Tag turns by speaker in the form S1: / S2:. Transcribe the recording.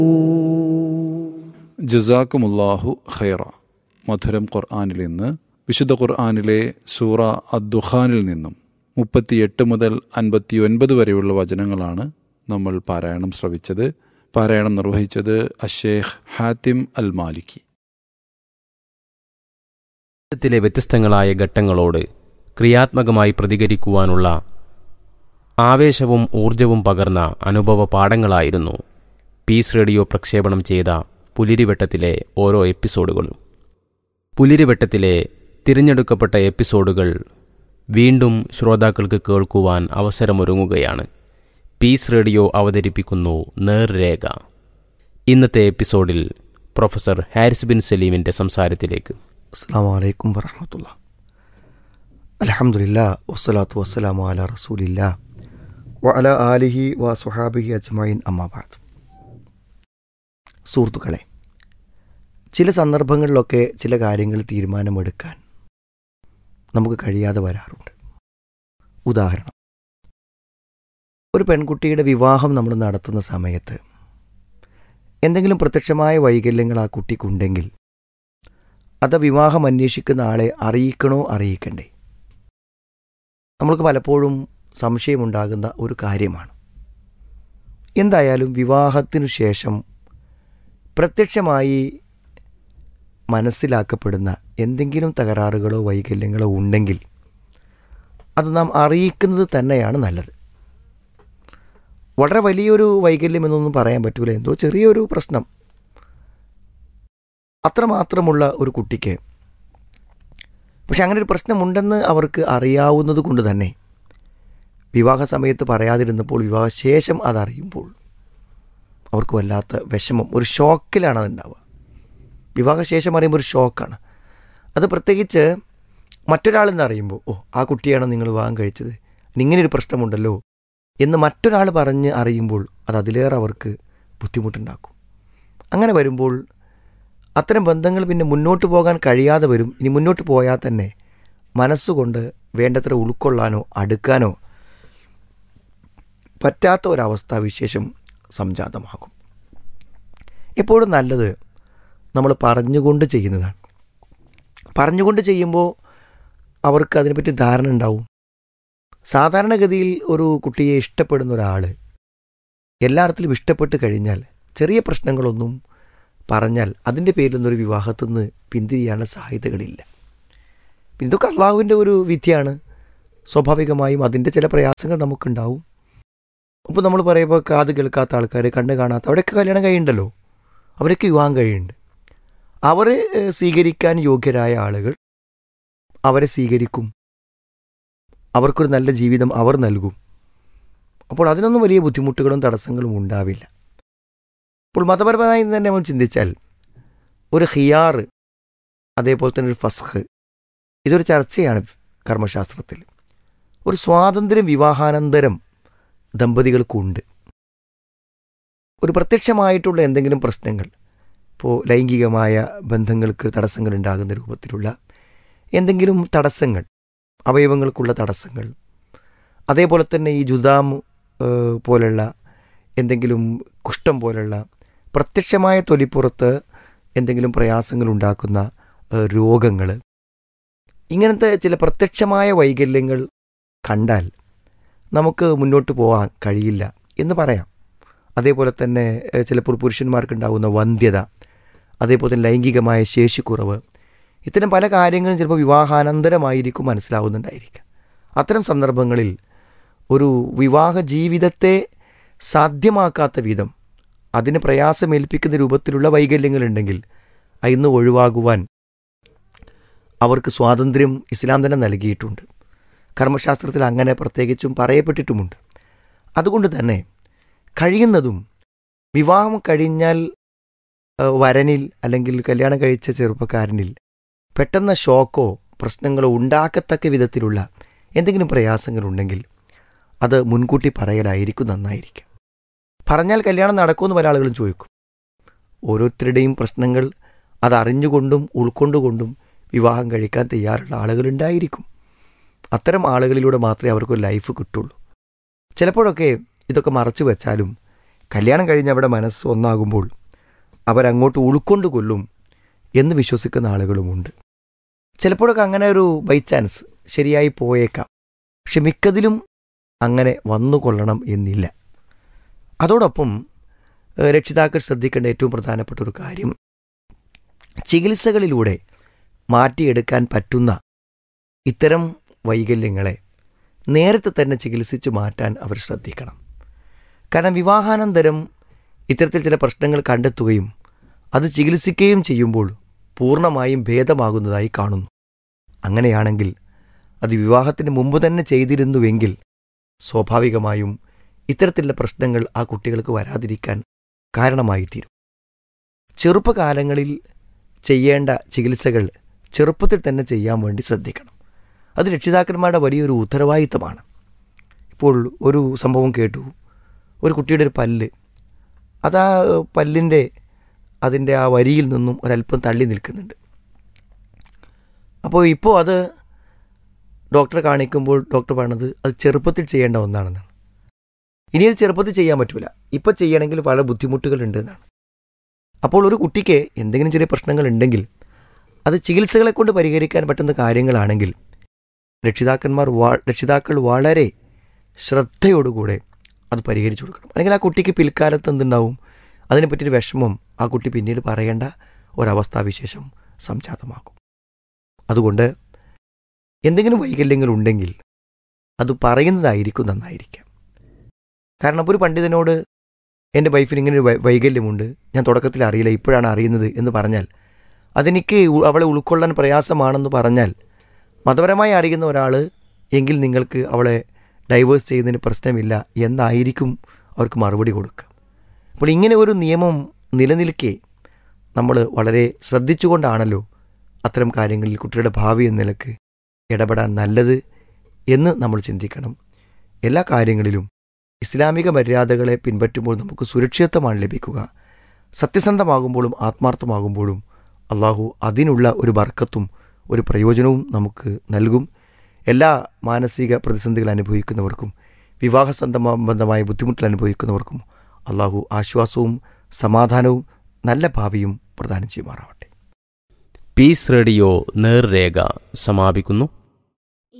S1: ജസാക്കുമുല്ലാഹു ഖൈറ മധുരം ഖുർആാനിൽ നിന്ന് വിശുദ്ധ ഖുർആാനിലെ സൂറ അദ്ദുഖാനിൽ നിന്നും മുപ്പത്തിയെട്ട് മുതൽ അൻപത്തിയൊൻപത് വരെയുള്ള വചനങ്ങളാണ് നമ്മൾ പാരായണം ശ്രവിച്ചത് പാരായണം നിർവഹിച്ചത് അഷേഖ് ഹാത്തിം അൽ മാലിക്കി
S2: ജീവിതത്തിലെ വ്യത്യസ്തങ്ങളായ ഘട്ടങ്ങളോട് ക്രിയാത്മകമായി പ്രതികരിക്കുവാനുള്ള ആവേശവും ഊർജവും പകർന്ന അനുഭവ പാഠങ്ങളായിരുന്നു പീസ് റേഡിയോ പ്രക്ഷേപണം ചെയ്ത പുലിരിവട്ടത്തിലെ ഓരോ എപ്പിസോഡുകളും പുലിരിവട്ടത്തിലെ തിരഞ്ഞെടുക്കപ്പെട്ട എപ്പിസോഡുകൾ വീണ്ടും ശ്രോതാക്കൾക്ക് കേൾക്കുവാൻ അവസരമൊരുങ്ങുകയാണ് പീസ് റേഡിയോ അവതരിപ്പിക്കുന്നു നേർരേഖ ഇന്നത്തെ എപ്പിസോഡിൽ പ്രൊഫസർ ഹാരിസ് ബിൻ സലീമിൻ്റെ സംസാരത്തിലേക്ക്
S3: അസ്സാം വലൈക്കും വറഹമത്തുള്ള അലഹമുല്ല വസ്സലാത്തു വസ്സലാമു അല റസൂലില്ല വ അല ആലിഹി വ സുഹാബിഹി അജ്മൈൻ അമ്മാബാദ് സുഹൃത്തുക്കളെ ചില സന്ദർഭങ്ങളിലൊക്കെ ചില കാര്യങ്ങൾ തീരുമാനമെടുക്കാൻ നമുക്ക് കഴിയാതെ വരാറുണ്ട് ഉദാഹരണം ഒരു പെൺകുട്ടിയുടെ വിവാഹം നമ്മൾ നടത്തുന്ന സമയത്ത് എന്തെങ്കിലും പ്രത്യക്ഷമായ വൈകല്യങ്ങൾ ആ കുട്ടിക്കുണ്ടെങ്കിൽ അത് വിവാഹം അന്വേഷിക്കുന്ന ആളെ അറിയിക്കണോ അറിയിക്കണ്ടേ നമ്മൾക്ക് പലപ്പോഴും സംശയമുണ്ടാകുന്ന ഒരു കാര്യമാണ് എന്തായാലും വിവാഹത്തിനു ശേഷം പ്രത്യക്ഷമായി മനസ്സിലാക്കപ്പെടുന്ന എന്തെങ്കിലും തകരാറുകളോ വൈകല്യങ്ങളോ ഉണ്ടെങ്കിൽ അത് നാം അറിയിക്കുന്നത് തന്നെയാണ് നല്ലത് വളരെ വലിയൊരു വൈകല്യം എന്നൊന്നും പറയാൻ പറ്റൂല എന്തോ ചെറിയൊരു പ്രശ്നം അത്രമാത്രമുള്ള ഒരു കുട്ടിക്ക് പക്ഷെ അങ്ങനെ ഒരു പ്രശ്നമുണ്ടെന്ന് അവർക്ക് അറിയാവുന്നത് കൊണ്ട് തന്നെ വിവാഹ സമയത്ത് പറയാതിരുന്നപ്പോൾ വിവാഹശേഷം അതറിയുമ്പോൾ അവർക്ക് വല്ലാത്ത വിഷമം ഒരു ഷോക്കിലാണ് അതുണ്ടാവുക വിവാഹശേഷം അറിയുമ്പോൾ ഒരു ഷോക്കാണ് അത് പ്രത്യേകിച്ച് മറ്റൊരാളെന്ന് അറിയുമ്പോൾ ഓ ആ കുട്ടിയാണോ നിങ്ങൾ വിവാഹം കഴിച്ചത് ഇങ്ങനെ ഒരു പ്രശ്നമുണ്ടല്ലോ എന്ന് മറ്റൊരാൾ പറഞ്ഞ് അറിയുമ്പോൾ അത് അതിലേറെ അവർക്ക് ബുദ്ധിമുട്ടുണ്ടാക്കും അങ്ങനെ വരുമ്പോൾ അത്തരം ബന്ധങ്ങൾ പിന്നെ മുന്നോട്ട് പോകാൻ കഴിയാതെ വരും ഇനി മുന്നോട്ട് പോയാൽ തന്നെ മനസ്സുകൊണ്ട് വേണ്ടത്ര ഉൾക്കൊള്ളാനോ അടുക്കാനോ പറ്റാത്ത ഒരവസ്ഥാവിശേഷം സംജാതമാകും എപ്പോഴും നല്ലത് നമ്മൾ പറഞ്ഞുകൊണ്ട് ചെയ്യുന്നതാണ് പറഞ്ഞുകൊണ്ട് ചെയ്യുമ്പോൾ അവർക്ക് അതിനെപ്പറ്റി ധാരണ ഉണ്ടാവും സാധാരണഗതിയിൽ ഒരു കുട്ടിയെ ഇഷ്ടപ്പെടുന്ന ഒരാൾ എല്ലായിടത്തിലും ഇഷ്ടപ്പെട്ട് കഴിഞ്ഞാൽ ചെറിയ പ്രശ്നങ്ങളൊന്നും പറഞ്ഞാൽ അതിൻ്റെ പേരിൽ നിന്നൊരു വിവാഹത്തു നിന്ന് പിന്തിരിയാനുള്ള സാധ്യതകളില്ല ഇതൊക്കെ അള്ളാഹുവിൻ്റെ ഒരു വിധിയാണ് സ്വാഭാവികമായും അതിൻ്റെ ചില പ്രയാസങ്ങൾ നമുക്കുണ്ടാവും അപ്പോൾ നമ്മൾ പറയുമ്പോൾ കാത് കേൾക്കാത്ത ആൾക്കാർ കണ്ണ് കാണാത്ത അവിടെയൊക്കെ കല്യാണം കഴിയുണ്ടല്ലോ അവരൊക്കെ വിവാഹം കഴിയുന്നുണ്ട് അവരെ സ്വീകരിക്കാൻ യോഗ്യരായ ആളുകൾ അവരെ സ്വീകരിക്കും അവർക്കൊരു നല്ല ജീവിതം അവർ നൽകും അപ്പോൾ അതിനൊന്നും വലിയ ബുദ്ധിമുട്ടുകളും തടസ്സങ്ങളും ഉണ്ടാവില്ല അപ്പോൾ മതപരമായി തന്നെ നമ്മൾ ചിന്തിച്ചാൽ ഒരു ഹിയാർ അതേപോലെ തന്നെ ഒരു ഫസ്ഹ് ഇതൊരു ചർച്ചയാണ് കർമ്മശാസ്ത്രത്തിൽ ഒരു സ്വാതന്ത്ര്യം വിവാഹാനന്തരം ദമ്പതികൾക്കുണ്ട് ഒരു പ്രത്യക്ഷമായിട്ടുള്ള എന്തെങ്കിലും പ്രശ്നങ്ങൾ ഇപ്പോൾ ലൈംഗികമായ ബന്ധങ്ങൾക്ക് തടസ്സങ്ങൾ ഉണ്ടാകുന്ന രൂപത്തിലുള്ള എന്തെങ്കിലും തടസ്സങ്ങൾ അവയവങ്ങൾക്കുള്ള തടസ്സങ്ങൾ അതേപോലെ തന്നെ ഈ ജുദാം പോലുള്ള എന്തെങ്കിലും കുഷ്ഠം പോലുള്ള പ്രത്യക്ഷമായ തൊലിപ്പുറത്ത് എന്തെങ്കിലും പ്രയാസങ്ങൾ ഉണ്ടാക്കുന്ന രോഗങ്ങൾ ഇങ്ങനത്തെ ചില പ്രത്യക്ഷമായ വൈകല്യങ്ങൾ കണ്ടാൽ നമുക്ക് മുന്നോട്ട് പോകാൻ കഴിയില്ല എന്ന് പറയാം അതേപോലെ തന്നെ ചിലപ്പോൾ പുരുഷന്മാർക്കുണ്ടാകുന്ന വന്ധ്യത അതേപോലെ തന്നെ ലൈംഗികമായ ശേഷിക്കുറവ് ഇത്തരം പല കാര്യങ്ങളും ചിലപ്പോൾ വിവാഹാനന്തരമായിരിക്കും മനസ്സിലാവുന്നുണ്ടായിരിക്കാം അത്തരം സന്ദർഭങ്ങളിൽ ഒരു വിവാഹ ജീവിതത്തെ സാധ്യമാക്കാത്ത വിധം അതിന് പ്രയാസമേൽപ്പിക്കുന്ന രൂപത്തിലുള്ള വൈകല്യങ്ങളുണ്ടെങ്കിൽ അതിന്ന് ഒഴിവാകുവാൻ അവർക്ക് സ്വാതന്ത്ര്യം ഇസ്ലാം തന്നെ നൽകിയിട്ടുണ്ട് കർമ്മശാസ്ത്രത്തിൽ അങ്ങനെ പ്രത്യേകിച്ചും പറയപ്പെട്ടിട്ടുമുണ്ട് അതുകൊണ്ട് തന്നെ കഴിയുന്നതും വിവാഹം കഴിഞ്ഞാൽ വരനിൽ അല്ലെങ്കിൽ കല്യാണം കഴിച്ച ചെറുപ്പക്കാരനിൽ പെട്ടെന്ന് ഷോക്കോ പ്രശ്നങ്ങളോ ഉണ്ടാക്കത്തക്ക വിധത്തിലുള്ള എന്തെങ്കിലും പ്രയാസങ്ങളുണ്ടെങ്കിൽ അത് മുൻകൂട്ടി പറയലായിരിക്കും നന്നായിരിക്കും പറഞ്ഞാൽ കല്യാണം നടക്കുമെന്ന് പല ആളുകളും ചോദിക്കും ഓരോരുത്തരുടെയും പ്രശ്നങ്ങൾ അതറിഞ്ഞുകൊണ്ടും ഉൾക്കൊണ്ടുകൊണ്ടും വിവാഹം കഴിക്കാൻ തയ്യാറുള്ള ആളുകളുണ്ടായിരിക്കും അത്തരം ആളുകളിലൂടെ മാത്രമേ അവർക്കൊരു ലൈഫ് കിട്ടുള്ളൂ ചിലപ്പോഴൊക്കെ ഇതൊക്കെ മറച്ചു വെച്ചാലും കല്യാണം കഴിഞ്ഞ് അവിടെ മനസ്സ് ഒന്നാകുമ്പോൾ അവരങ്ങോട്ട് ഉൾക്കൊണ്ട് കൊല്ലും എന്ന് വിശ്വസിക്കുന്ന ആളുകളുമുണ്ട് ചിലപ്പോഴൊക്കെ അങ്ങനെ ഒരു ബൈ ചാൻസ് ശരിയായി പോയേക്കാം പക്ഷെ മിക്കതിലും അങ്ങനെ വന്നു കൊള്ളണം എന്നില്ല അതോടൊപ്പം ഏഹ്, രക്ഷിതാക്കൾ ശ്രദ്ധിക്കേണ്ട ഏറ്റവും പ്രധാനപ്പെട്ട ഒരു കാര്യം ചികിത്സകളിലൂടെ മാറ്റിയെടുക്കാൻ പറ്റുന്ന ഇത്തരം വൈകല്യങ്ങളെ നേരത്തെ തന്നെ ചികിത്സിച്ച് മാറ്റാൻ അവർ ശ്രദ്ധിക്കണം കാരണം വിവാഹാനന്തരം ഇത്തരത്തിൽ ചില പ്രശ്നങ്ങൾ കണ്ടെത്തുകയും അത് ചികിത്സിക്കുകയും ചെയ്യുമ്പോൾ പൂർണ്ണമായും ഭേദമാകുന്നതായി കാണുന്നു അങ്ങനെയാണെങ്കിൽ അത് വിവാഹത്തിന് മുമ്പ് തന്നെ ചെയ്തിരുന്നുവെങ്കിൽ സ്വാഭാവികമായും ഇത്തരത്തിലുള്ള പ്രശ്നങ്ങൾ ആ കുട്ടികൾക്ക് വരാതിരിക്കാൻ കാരണമായി തീരും ചെറുപ്പകാലങ്ങളിൽ ചെയ്യേണ്ട ചികിത്സകൾ ചെറുപ്പത്തിൽ തന്നെ ചെയ്യാൻ വേണ്ടി ശ്രദ്ധിക്കണം അത് രക്ഷിതാക്കന്മാരുടെ വലിയൊരു ഉത്തരവാദിത്തമാണ് ഇപ്പോൾ ഒരു സംഭവം കേട്ടു ഒരു കുട്ടിയുടെ ഒരു പല്ല് അത് ആ പല്ലിൻ്റെ അതിൻ്റെ ആ വരിയിൽ നിന്നും ഒരല്പം തള്ളി നിൽക്കുന്നുണ്ട് അപ്പോൾ ഇപ്പോൾ അത് ഡോക്ടറെ കാണിക്കുമ്പോൾ ഡോക്ടർ പറഞ്ഞത് അത് ചെറുപ്പത്തിൽ ചെയ്യേണ്ട ഒന്നാണെന്നാണ് ഇനി അത് ചെറുപ്പത്തിൽ ചെയ്യാൻ പറ്റൂല ഇപ്പോൾ ചെയ്യണമെങ്കിൽ പല ബുദ്ധിമുട്ടുകളുണ്ട് എന്നാണ് അപ്പോൾ ഒരു കുട്ടിക്ക് എന്തെങ്കിലും ചെറിയ പ്രശ്നങ്ങൾ ഉണ്ടെങ്കിൽ അത് ചികിത്സകളെ കൊണ്ട് പരിഹരിക്കാൻ പറ്റുന്ന കാര്യങ്ങളാണെങ്കിൽ രക്ഷിതാക്കന്മാർ വാ രക്ഷിതാക്കൾ വളരെ ശ്രദ്ധയോടുകൂടെ അത് പരിഹരിച്ചു കൊടുക്കണം അല്ലെങ്കിൽ ആ കുട്ടിക്ക് പിൽക്കാലത്ത് എന്തുണ്ടാവും അതിനെപ്പറ്റിയൊരു വിഷമം ആ കുട്ടി പിന്നീട് പറയേണ്ട ഒരവസ്ഥാവിശേഷം സംജാതമാക്കും അതുകൊണ്ട് എന്തെങ്കിലും വൈകല്യങ്ങൾ ഉണ്ടെങ്കിൽ അത് പറയുന്നതായിരിക്കും നന്നായിരിക്കാം കാരണം ഒരു പണ്ഡിതനോട് എൻ്റെ വൈഫിന് ഇങ്ങനെ ഒരു വൈ- വൈകല്യമുണ്ട് ഞാൻ തുടക്കത്തിൽ അറിയില്ല ഇപ്പോഴാണ് അറിയുന്നത് എന്ന് പറഞ്ഞാൽ അതെനിക്ക് ഉ- അവളെ ഉൾക്കൊള്ളാൻ പ്രയാസമാണെന്ന് പറഞ്ഞാൽ മതപരമായി അറിയുന്ന ഒരാൾ എങ്കിൽ നിങ്ങൾക്ക് അവളെ ഡൈവേഴ്സ് ചെയ്യുന്നതിന് പ്രശ്നമില്ല എന്നായിരിക്കും അവർക്ക് മറുപടി കൊടുക്കുക അപ്പോൾ ഇങ്ങനെ ഒരു നിയമം നിലനിൽക്കെ നമ്മൾ വളരെ ശ്രദ്ധിച്ചുകൊണ്ടാണല്ലോ അത്തരം കാര്യങ്ങളിൽ കുട്ടിയുടെ ഭാവി എന്ന നിലക്ക് ഇടപെടാൻ നല്ലത് എന്ന് നമ്മൾ ചിന്തിക്കണം എല്ലാ കാര്യങ്ങളിലും ഇസ്ലാമിക മര്യാദകളെ പിൻപറ്റുമ്പോൾ നമുക്ക് സുരക്ഷിതത്വമാണ് ലഭിക്കുക സത്യസന്ധമാകുമ്പോഴും ആത്മാർത്ഥമാകുമ്പോഴും അള്ളാഹു അതിനുള്ള ഒരു ബർക്കത്തും ഒരു പ്രയോജനവും നമുക്ക് നൽകും എല്ലാ മാനസിക പ്രതിസന്ധികൾ അനുഭവിക്കുന്നവർക്കും വിവാഹ സംബന്ധമായ ബുദ്ധിമുട്ടുകൾ അനുഭവിക്കുന്നവർക്കും അള്ളാഹു ആശ്വാസവും സമാധാനവും നല്ല ഭാവിയും പ്രദാനം ചെയ്യുമാറാവട്ടെ
S2: പീസ് റേഡിയോ നേർരേഖ സമാപിക്കുന്നു